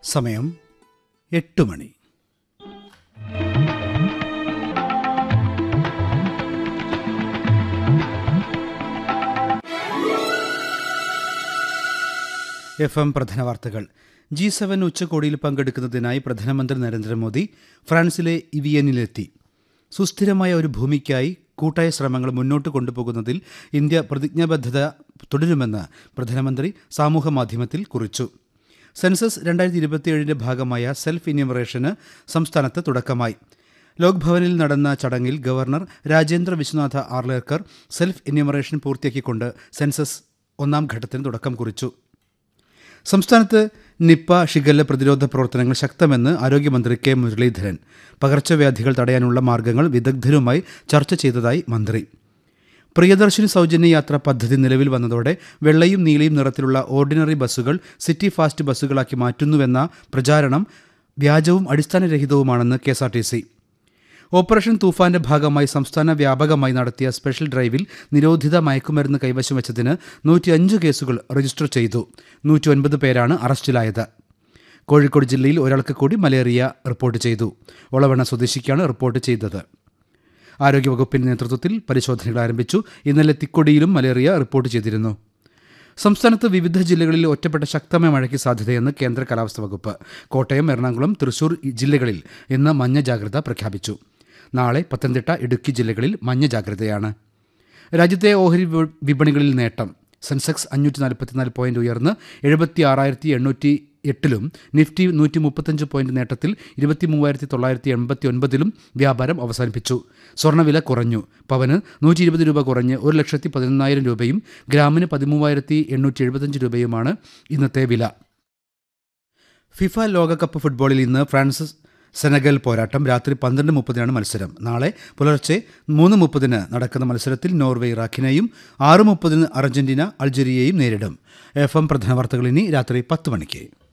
സമയം എട്ട് മണി F M പ്രധാന വാർത്തകൾ ജി സെവൻ ഉച്ചകോടിയിൽ പങ്കെടുക്കുന്നതിനായി പ്രധാനമന്ത്രി നരേന്ദ്രമോദി ഫ്രാൻസിലെ ഇവിയനിലെത്തി സുസ്ഥിരമായ ഒരു ഭൂമിക്കായി കൂട്ടായ ശ്രമങ്ങൾ മുന്നോട്ട് കൊണ്ടുപോകുന്നതിൽ ഇന്ത്യ പ്രതിജ്ഞാബദ്ധത തുടരുമെന്ന് പ്രധാനമന്ത്രി സാമൂഹ്യമാധ്യമത്തിൽ കുറിച്ചു സെൻസസ് രണ്ടായിരത്തി ഇരുപത്തിയേഴിന്റെ ഭാഗമായ സെൽഫ് ഇന്യൂമറേഷന് സംസ്ഥാനത്ത് തുടക്കമായി ലോക്ഭവനിൽ നടന്ന ചടങ്ങിൽ governor Rajendra Vishwanatha Arlekar self enumeration പൂർത്തിയാക്കിക്കൊണ്ട് സെൻസസ് ഒന്നാം ഘട്ടത്തിന് തുടക്കം കുറിച്ചു സംസ്ഥാനത്ത് നിപ്പ ഷിഗല്ല പ്രതിരോധ പ്രവർത്തനങ്ങൾ ശക്തമെന്ന് ആരോഗ്യമന്ത്രി കെ മുരളീധരൻ പകർച്ചവ്യാധികൾ തടയാനുള്ള മാർഗങ്ങൾ വിദഗ്ധരുമായി ചർച്ച ചെയ്തതായി മന്ത്രി പ്രിയദർശിനി സൗജന്യ യാത്രാ പദ്ധതി നിലവിൽ വന്നതോടെ വെള്ളയും നീലയും നിറത്തിലുള്ള ഓർഡിനറി ബസ്സുകൾ സിറ്റി ഫാസ്റ്റ് ബസ്സുകളാക്കി മാറ്റുന്നുവെന്ന പ്രചാരണം വ്യാജവും അടിസ്ഥാനരഹിതവുമാണെന്ന് K S R T C operation തൂഫാന്റെ ഭാഗമായി സംസ്ഥാന വ്യാപകമായി നടത്തിയ സ്പെഷ്യൽ ഡ്രൈവിൽ നിരോധിത മയക്കുമരുന്ന് കൈവശം വെച്ചതിന് നൂറ്റിയഞ്ച് കേസുകൾ രജിസ്റ്റർ ചെയ്തു നൂറ്റി ഒൻപത് പേരാണ് അറസ്റ്റിലായത് കോഴിക്കോട് ജില്ലയിൽ ഒരാൾക്ക് കൂടി മലേറിയ റിപ്പോർട്ട് ചെയ്തു ഒളവണ്ണ സ്വദേശിക്കാണ് റിപ്പോർട്ട് ചെയ്തത് ആരോഗ്യവകുപ്പിന്റെ നേതൃത്വത്തിൽ പരിശോധനകൾ ആരംഭിച്ചു ഇന്നലെ തിക്കൊടിയിലും മലേറിയ റിപ്പോർട്ട് ചെയ്തിരുന്നു സംസ്ഥാനത്ത് വിവിധ ജില്ലകളിൽ ഒറ്റപ്പെട്ട ശക്തമായ മഴയ്ക്ക് സാധ്യതയെന്ന് കേന്ദ്ര കാലാവസ്ഥാ വകുപ്പ് കോട്ടയം എറണാകുളം തൃശൂർ ജില്ലകളിൽ ഇന്ന് മഞ്ഞ ജാഗ്രത പ്രഖ്യാപിച്ചു നാളെ പത്തനംതിട്ട ഇടുക്കി ജില്ലകളിൽ മഞ്ഞ ജാഗ്രതയാണ് രാജ്യത്തെ ഓഹരി വി- വിപണികളിൽ നേട്ടം സെൻസെക്സ് അഞ്ഞൂറ്റി നാൽപ്പത്തിനാല് പോയിന്റ് ഉയർന്ന് എഴുപത്തി ആറായിരത്തി എണ്ണൂറ്റി എട്ടിലും നിഫ്റ്റി നൂറ്റി മുപ്പത്തഞ്ച് പോയിന്റ് നേട്ടത്തിൽ ഇരുപത്തി മൂവായിരത്തി തൊള്ളായിരത്തി എൺപത്തി ഒൻപതിലും വ്യാപാരം അവസാനിപ്പിച്ചു സ്വർണ്ണവില കുറഞ്ഞു പവന് നൂറ്റി ഇരുപത് രൂപ കുറഞ്ഞ് ഒരു ലക്ഷത്തി പതിനൊന്നായിരം രൂപയും ഗ്രാമിന് പതിമൂവായിരത്തി എണ്ണൂറ്റി എഴുപത്തഞ്ച് രൂപയുമാണ് ഇന്നത്തെ വില ഫിഫ ലോകകപ്പ് ഫുട്ബോളിൽ ഇന്ന് ഫ്രാൻസ് സെനഗൽ പോരാട്ടം രാത്രി പന്ത്രണ്ട് മുപ്പതിനാണ് മത്സരം നാളെ പുലർച്ചെ മൂന്ന് മുപ്പതിന് നടക്കുന്ന മത്സരത്തിൽ നോർവേ ഇറാഖിനെയും ആറ് മുപ്പതിന് അർജന്റീന അൾജീരിയയെയും നേരിടും എഫ് എം പ്രധാന വാർത്തകൾ ഇനി രാത്രി പത്ത് മണിക്ക്